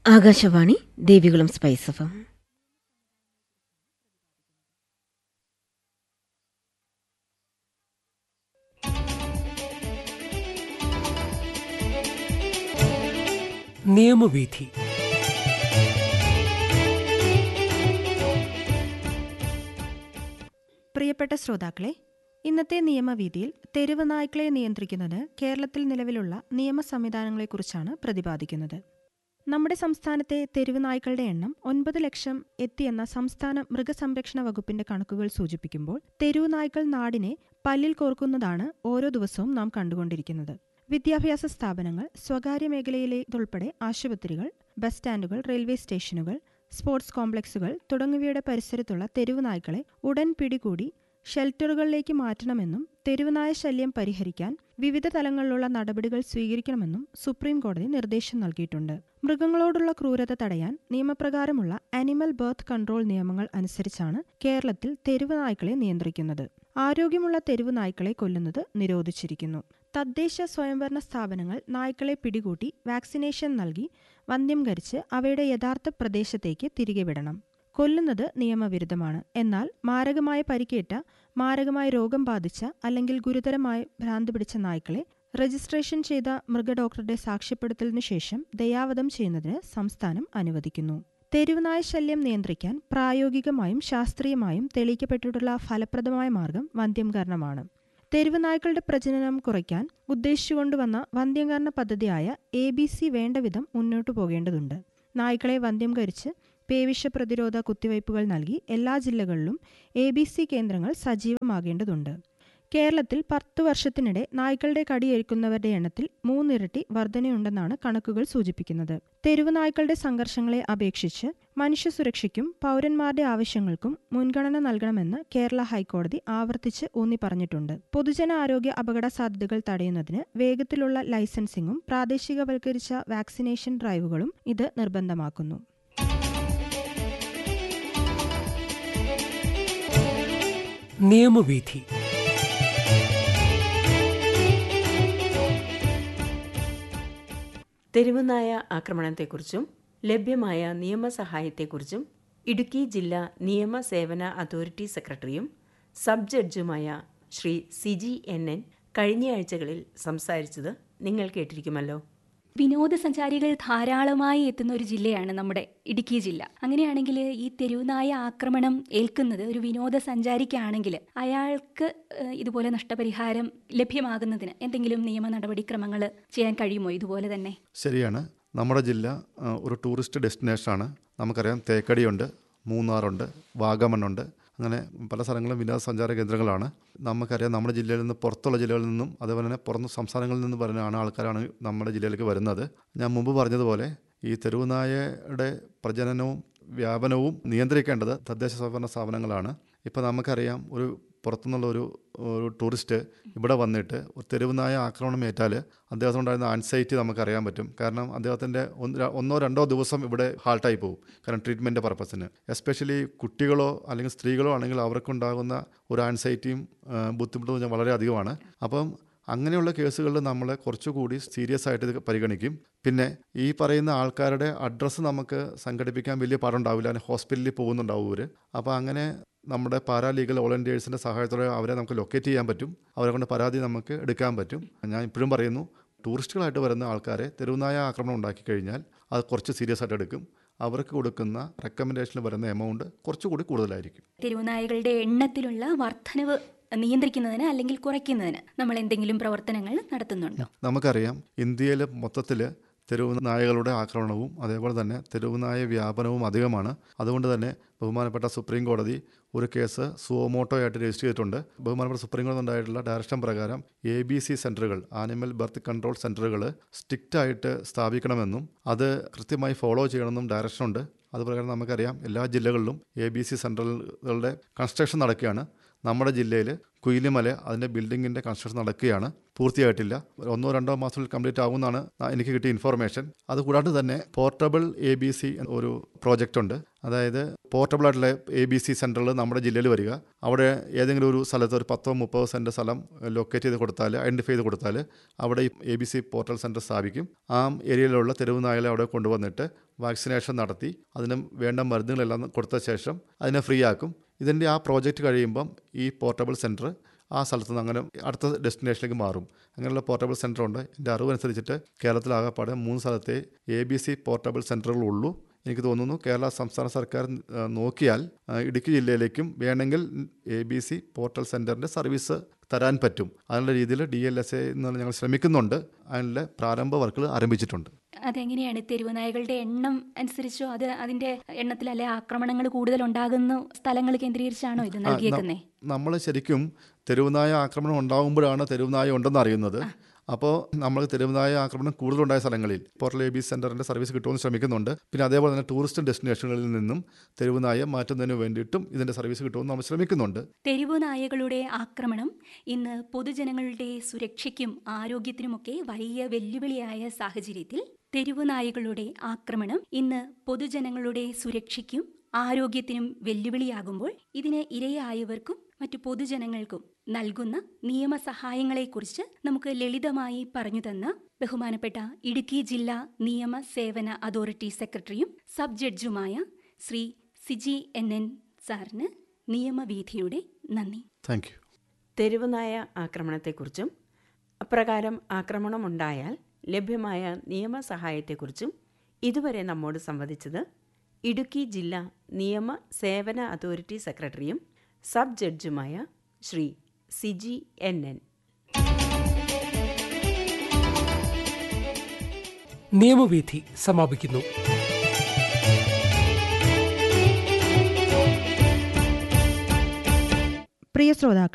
Akashvani Devikulam spice FM Niyamaveedhi പ്രിയപ്പെട്ട ശ്രോതാക്കളെ ഇന്നത്തെ നിയമവീതിയിൽ തെരുവ് നായ്ക്കളെ നിയന്ത്രിക്കുന്നത് കേരളത്തിൽ നിലവിലുള്ള നിയമ സംവിധാനങ്ങളെക്കുറിച്ചാണ് പ്രതിപാദിക്കുന്നത് നമ്മുടെ സംസ്ഥാനത്തെ തെരുവ് നായ്ക്കളുടെ എണ്ണം ഒൻപത് ലക്ഷം എത്തിയെന്ന സംസ്ഥാന മൃഗസംരക്ഷണ വകുപ്പിന്റെ കണക്കുകൾ സൂചിപ്പിക്കുമ്പോൾ തെരുവ് നായ്ക്കൾ നാടിനെ പല്ലിൽ കോർക്കുന്നതാണ് ഓരോ ദിവസവും നാം കണ്ടുകൊണ്ടിരിക്കുന്നത് വിദ്യാഭ്യാസ സ്ഥാപനങ്ങൾ സ്വകാര്യ മേഖലയിലേതുൾപ്പെടെ ആശുപത്രികൾ ബസ് സ്റ്റാൻഡുകൾ റെയിൽവേ സ്റ്റേഷനുകൾ സ്പോർട്സ് കോംപ്ലക്സുകൾ തുടങ്ങിയവയുടെ പരിസരത്തുള്ള തെരുവ് നായ്ക്കളെ ഉടൻ പിടികൂടി ഷെൽട്ടറുകളിലേക്ക് മാറ്റണമെന്നും തെരുവുനായ ശല്യം പരിഹരിക്കാൻ വിവിധ തലങ്ങളിലുള്ള നടപടികൾ സ്വീകരിക്കണമെന്നും സുപ്രീം കോടതി നിർദ്ദേശം നൽകിയിട്ടുണ്ട് മൃഗങ്ങളോടുള്ള ക്രൂരത തടയാൻ നിയമപ്രകാരമുള്ള അനിമൽ ബർത്ത് കൺട്രോൾ നിയമങ്ങൾ അനുസരിച്ചാണ് കേരളത്തിൽ തെരുവ് നായ്ക്കളെ നിയന്ത്രിക്കുന്നത് ആരോഗ്യമുള്ള തെരുവ് നായ്ക്കളെ കൊല്ലുന്നത് നിരോധിച്ചിരിക്കുന്നു തദ്ദേശ സ്വയംഭരണ സ്ഥാപനങ്ങൾ നായ്ക്കളെ പിടികൂട്ടി വാക്സിനേഷൻ നൽകി വന്ധ്യംകരിച്ച് അവയുടെ യഥാർത്ഥ പ്രദേശത്തേക്ക് തിരികെ വിടണം കൊല്ലുന്നത് നിയമവിരുദ്ധമാണ് എന്നാൽ മാരകമായ പരിക്കേറ്റ മാരകമായ രോഗം ബാധിച്ച അല്ലെങ്കിൽ ഗുരുതരമായി ഭ്രാന്ത് പിടിച്ച നായ്ക്കളെ രജിസ്ട്രേഷൻ ചെയ്ത മൃഗഡോക്ടറുടെ സാക്ഷ്യപ്പെടുത്തലിനു ശേഷം ദയാവധം ചെയ്യുന്നതിന് സംസ്ഥാനം അനുവദിക്കുന്നു തെരുവുനായ ശല്യം നിയന്ത്രിക്കാൻ പ്രായോഗികമായും ശാസ്ത്രീയമായും തെളിയിക്കപ്പെട്ടിട്ടുള്ള ഫലപ്രദമായ മാർഗം വന്ധ്യംകരണമാണ് തെരുവ് നായ്ക്കളുടെ പ്രജനനം കുറയ്ക്കാൻ ഉദ്ദേശിച്ചുകൊണ്ടുവന്ന വന്ധ്യംകരണ പദ്ധതിയായ എ ബി സി വേണ്ടവിധം മുന്നോട്ടു പോകേണ്ടതുണ്ട് നായ്ക്കളെ വന്ധ്യംകരിച്ച് പേവിഷ പ്രതിരോധ കുത്തിവയ്പ്പുകൾ നൽകി എല്ലാ ജില്ലകളിലും എ ബി സി കേന്ദ്രങ്ങൾ സജീവമാകേണ്ടതുണ്ട് കേരളത്തിൽ പത്തു വർഷത്തിനിടെ നായ്ക്കളുടെ കടിയേൽക്കുന്നവരുടെ എണ്ണത്തിൽ മൂന്നിരട്ടി വർധനയുണ്ടെന്നാണ് കണക്കുകൾ സൂചിപ്പിക്കുന്നത് തെരുവ് നായ്ക്കളുടെ സംഘർഷങ്ങളെ അപേക്ഷിച്ച് മനുഷ്യസുരക്ഷയ്ക്കും പൗരന്മാരുടെ ആവശ്യങ്ങൾക്കും മുൻഗണന നൽകണമെന്ന് കേരള ഹൈക്കോടതി ആവർത്തിച്ച് ഊന്നി പറഞ്ഞിട്ടുണ്ട് പൊതുജന ആരോഗ്യ അപകട സാധ്യതകൾ തടയുന്നതിന് വേഗത്തിലുള്ള ലൈസൻസിംഗും പ്രാദേശികവൽക്കരിച്ച വാക്സിനേഷൻ ഡ്രൈവുകളും ഇത് നിർബന്ധമാക്കുന്നു നിയമവീഥി തെരുവുനായ ആക്രമണത്തെക്കുറിച്ചും ലഭ്യമായ നിയമസഹായത്തെക്കുറിച്ചും ഇടുക്കി ജില്ലാ നിയമ സേവന അതോറിറ്റി സെക്രട്ടറിയും സബ് ജഡ്ജുമായ ശ്രീ സിജി എൻ എൻ കഴിഞ്ഞ ആഴ്ചകളിൽ സംസാരിച്ചത് നിങ്ങൾ കേട്ടിരിക്കുമല്ലോ വിനോദസഞ്ചാരികൾ ധാരാളമായി എത്തുന്ന ഒരു ജില്ലയാണ് നമ്മുടെ ഇടുക്കി ജില്ല അങ്ങനെയാണെങ്കിൽ ഈ തെരുവുനായ ആക്രമണം ഏൽക്കുന്നത് ഒരു വിനോദസഞ്ചാരിക്കാണെങ്കിൽ അയാൾക്ക് ഏഹ്, ഇതുപോലെ നഷ്ടപരിഹാരം ലഭ്യമാകുന്നതിന് എന്തെങ്കിലും നിയമ നടപടിക്രമങ്ങൾ ചെയ്യാൻ കഴിയുമോ ഇതുപോലെ തന്നെ ശരിയാണ് നമ്മുടെ ജില്ല ആ, ഒരു ടൂറിസ്റ്റ് ഡെസ്റ്റിനേഷനാണ് നമുക്കറിയാം തേക്കടിയുണ്ട് മൂന്നാറുണ്ട് വാഗമണ്ണുണ്ട് അങ്ങനെ പല സ്ഥലങ്ങളും വിനോദസഞ്ചാര കേന്ദ്രങ്ങളാണ് നമുക്കറിയാം നമ്മുടെ ജില്ലയിൽ നിന്ന് പുറത്തുള്ള ജില്ലകളിൽ നിന്നും അതുപോലെ തന്നെ പുറത്ത് സംസ്ഥാനങ്ങളിൽ നിന്ന് വരുന്നതാണ് ആൾക്കാരാണ് നമ്മുടെ ജില്ലയിലേക്ക് വരുന്നത് ഞാൻ മുമ്പ് പറഞ്ഞതുപോലെ ഈ തെരുവുനായയുടെ പ്രജനനവും വ്യാപനവും നിയന്ത്രിക്കേണ്ടത് തദ്ദേശ സ്വയംഭരണ സ്ഥാപനങ്ങളാണ് ഇപ്പോൾ നമുക്കറിയാം ഒരു പുറത്തുനിന്നുള്ള ഒരു ഒരു ടൂറിസ്റ്റ് ഇവിടെ വന്നിട്ട് ഒരു തെരുവുനായ ആക്രമണം ഏറ്റാൽ അദ്ദേഹത്തിനുണ്ടായിരുന്ന ആൻസൈറ്റി നമുക്കറിയാൻ പറ്റും കാരണം അദ്ദേഹത്തിൻ്റെ ഒന്ന് ര- ഒന്നോ രണ്ടോ ദിവസം ഇവിടെ ഹാൾട്ടായി പോകും കാരണം ട്രീറ്റ്മെൻറ്റ് പർപ്പസിന് എസ്പെഷ്യലി കുട്ടികളോ അല്ലെങ്കിൽ സ്ത്രീകളോ ആണെങ്കിൽ അവർക്കുണ്ടാകുന്ന ഒരു ആൻസൈറ്റിയും ബുദ്ധിമുട്ടും എന്ന് പറഞ്ഞാൽ വളരെ അധികമാണ് അപ്പം അങ്ങനെയുള്ള കേസുകളിൽ നമ്മൾ കുറച്ചുകൂടി സീരിയസ് ആയിട്ട് ഇത് പരിഗണിക്കും പിന്നെ ഈ പറയുന്ന ആൾക്കാരുടെ അഡ്രസ്സ് നമുക്ക് സംഘടിപ്പിക്കാൻ വലിയ പാടുണ്ടാവില്ല അല്ലെങ്കിൽ ഹോസ്പിറ്റലിൽ പോകുന്നുണ്ടാവും ഇവർ അപ്പോൾ അങ്ങനെ നമ്മുടെ പാരാലീഗൽ വോളണ്ടിയേഴ്സിൻ്റെ സഹായത്തോടെ അവരെ നമുക്ക് ലൊക്കേറ്റ് ചെയ്യാൻ പറ്റും അവരെ കൊണ്ട് പരാതി നമുക്ക് എടുക്കാൻ പറ്റും ഞാൻ ഇപ്പോഴും പറയുന്നു ടൂറിസ്റ്റുകളായിട്ട് വരുന്ന ആൾക്കാരെ തെരുവുനായ ആക്രമണം ഉണ്ടാക്കി കഴിഞ്ഞാൽ അത് കുറച്ച് സീരിയസ് ആയിട്ട് എടുക്കും അവർക്ക് കൊടുക്കുന്ന റെക്കമെൻഡേഷനിൽ വരുന്ന എമൗണ്ട് കുറച്ചുകൂടി കൂടുതലായിരിക്കും തെരുവുനായകളുടെ എണ്ണത്തിലുള്ള വർധനവ് നിയന്ത്രിക്കുന്നതിന് അല്ലെങ്കിൽ കുറയ്ക്കുന്നതിന് നമ്മൾ എന്തെങ്കിലും പ്രവർത്തനങ്ങൾ നടത്തുന്നുണ്ടോ നമുക്കറിയാം ഇന്ത്യയിൽ മൊത്തത്തിൽ തെരുവ് നായകളുടെ ആക്രമണവും അതേപോലെ തന്നെ തെരുവ് നായ വ്യാപനവും അധികമാണ് അതുകൊണ്ട് തന്നെ ബഹുമാനപ്പെട്ട സുപ്രീം കോടതി ഒരു കേസ് സുവോമോട്ടോ ആയിട്ട് രജിസ്റ്റർ ചെയ്തിട്ടുണ്ട് ബഹുമാനപ്പെട്ട സുപ്രീം കോടതി ഉണ്ടായിട്ടുള്ള ഡയറക്ഷൻ പ്രകാരം എ ബി സി സെൻറ്ററുകൾ ആനിമൽ ബർത്ത് കൺട്രോൾ സെൻറ്ററുകൾ സ്ട്രിക്റ്റ് ആയിട്ട് സ്ഥാപിക്കണമെന്നും അത് കൃത്യമായി ഫോളോ ചെയ്യണമെന്നും ഡയറക്ഷൻ ഉണ്ട് അതുപ്രകാരം നമുക്കറിയാം എല്ലാ ജില്ലകളിലും എ ബി സി സെൻറ്ററുകളുടെ കൺസ്ട്രക്ഷൻ നടക്കുകയാണ് നമ്മുടെ ജില്ലയിൽ കുയിലിമല അതിൻ്റെ ബിൽഡിങ്ങിൻ്റെ കൺസ്ട്രക്ഷൻ നടക്കുകയാണ് പൂർത്തിയായിട്ടില്ല ഒന്നോ രണ്ടോ മാസത്തിൽ കംപ്ലീറ്റ് ആകുമെന്നാണ് എനിക്ക് കിട്ടിയ ഇൻഫർമേഷൻ അതുകൂടാതെ തന്നെ പോർട്ടബിൾ എ ബി സി ഒരു പ്രോജക്റ്റ് ഉണ്ട് അതായത് പോർട്ടബിൾ ആയിട്ടുള്ള എ ബി സി സെൻറ്ററുകൾ നമ്മുടെ ജില്ലയിൽ വരിക അവിടെ ഏതെങ്കിലും ഒരു സ്ഥലത്ത് ഒരു പത്തോ മുപ്പതോ സെൻറ്റ് സ്ഥലം ലൊക്കേറ്റ് ചെയ്ത് കൊടുത്താൽ ഐഡൻറ്റിഫൈ ചെയ്ത് കൊടുത്താൽ അവിടെ ഈ A B C portal center സ്ഥാപിക്കും ആ ഏരിയയിലുള്ള തെരുവ് നായകളെ അവിടെ കൊണ്ടുവന്നിട്ട് വാക്സിനേഷൻ നടത്തി അതിന് വേണ്ട മരുന്നുകളെല്ലാം കൊടുത്ത ശേഷം അതിനെ ഫ്രീ ആക്കും ഇതിൻ്റെ ആ പ്രോജക്റ്റ് കഴിയുമ്പം ഈ പോർട്ടബിൾ സെൻറ്റർ ആ സ്ഥലത്ത് നിന്ന് അങ്ങനെ അടുത്ത ഡെസ്റ്റിനേഷനിലേക്ക് മാറും അങ്ങനെയുള്ള പോർട്ടബിൾ സെൻറ്റർ ഉണ്ട് എൻ്റെ അറിവനുസരിച്ചിട്ട് കേരളത്തിലാകപ്പാടെ മൂന്ന് സ്ഥലത്തെ എ ബി സി പോർട്ടബിൾ സെൻറ്ററുകളുള്ളൂ എനിക്ക് തോന്നുന്നു കേരള സംസ്ഥാന സർക്കാർ ആ, നോക്കിയാൽ ആ, ഇടുക്കി ജില്ലയിലേക്കും വേണമെങ്കിൽ എ ബി സി പോർട്ടൽ സെൻറ്ററിൻ്റെ സർവീസ് തരാൻ പറ്റും അതിനുള്ള രീതിയിൽ ഡി എൽ എസ് എ എന്ന് ഞങ്ങൾ ശ്രമിക്കുന്നുണ്ട് അതിനുള്ള പ്രാരംഭ വർക്കുകൾ ആരംഭിച്ചിട്ടുണ്ട് അതെങ്ങനെയാണ് തെരുവുനായകളുടെ എണ്ണം അനുസരിച്ചോ അത് അതിന്റെ എണ്ണത്തിൽ അല്ലെ ആക്രമണങ്ങൾ കൂടുതൽ ഉണ്ടാകുന്ന സ്ഥലങ്ങൾ കേന്ദ്രീകരിച്ചാണോ ഇത് നൽകിയേക്കുന്നേ നമ്മൾ ശരിക്കും തെരുവുനായ ആക്രമണം ഉണ്ടാകുമ്പോഴാണ് തെരുവുനായ ഉണ്ടെന്ന് അറിയുന്നത് അപ്പോൾ നമ്മൾ തെരുവുനായ ആക്രമണം കൂടുതലുണ്ടായ സ്ഥലങ്ങളിൽ പോർട്ടൽ എ ബി സെൻറ്ററിൻ്റെ സർവീസ് കിട്ടുമെന്ന് ശ്രമിക്കുന്നുണ്ട് പിന്നെ അതേപോലെ തന്നെ ടൂറിസ്റ്റ് ഡെസ്റ്റിനേഷനുകളിൽ നിന്നും തെരുവുനായ മാറ്റുന്നതിന് വേണ്ടിയിട്ടും ഇതിൻ്റെ സർവീസ് കിട്ടുമെന്ന് നമ്മൾ ശ്രമിക്കുന്നുണ്ട് തെരുവു നായകളുടെ ആക്രമണം ഇന്ന് പൊതുജനങ്ങളുടെ സുരക്ഷയ്ക്കും ആരോഗ്യത്തിനുമൊക്കെ വലിയ വെല്ലുവിളിയായ സാഹചര്യത്തിൽ തെരുവു നായകളുടെ ആക്രമണം ഇന്ന് പൊതുജനങ്ങളുടെ സുരക്ഷയ്ക്കും ആരോഗ്യത്തിനും വെല്ലുവിളിയാകുമ്പോൾ ഇതിന് ഇരയായവർക്കും മറ്റു പൊതുജനങ്ങൾക്കും നൽകുന്ന നിയമസഹായങ്ങളെക്കുറിച്ച് നമുക്ക് ലളിതമായി പറഞ്ഞു തന്ന ബഹുമാനപ്പെട്ട ഇടുക്കി ജില്ലാ നിയമ സേവന അതോറിറ്റി സെക്രട്ടറിയും സബ് ജഡ്ജുമായ ശ്രീ സിജി എൻ എൻ സാറിന് നിയമവീഥിയുടെ നന്ദി താങ്ക് യു തെരുവുനായ ആക്രമണത്തെക്കുറിച്ചും അപ്രകാരം ആക്രമണമുണ്ടായാൽ ലഭ്യമായ നിയമസഹായത്തെക്കുറിച്ചും ഇതുവരെ നമ്മോട് സംവദിച്ചത് ഇടുക്കി ജില്ലാ നിയമ സേവന അതോറിറ്റി സെക്രട്ടറിയും സബ് ജഡ്ജുമായ ശ്രീ സിജി എൻ എൻ നിയമവീഥി സമാപിക്കുന്നു പ്രിയ ശ്രോതാക്കളെ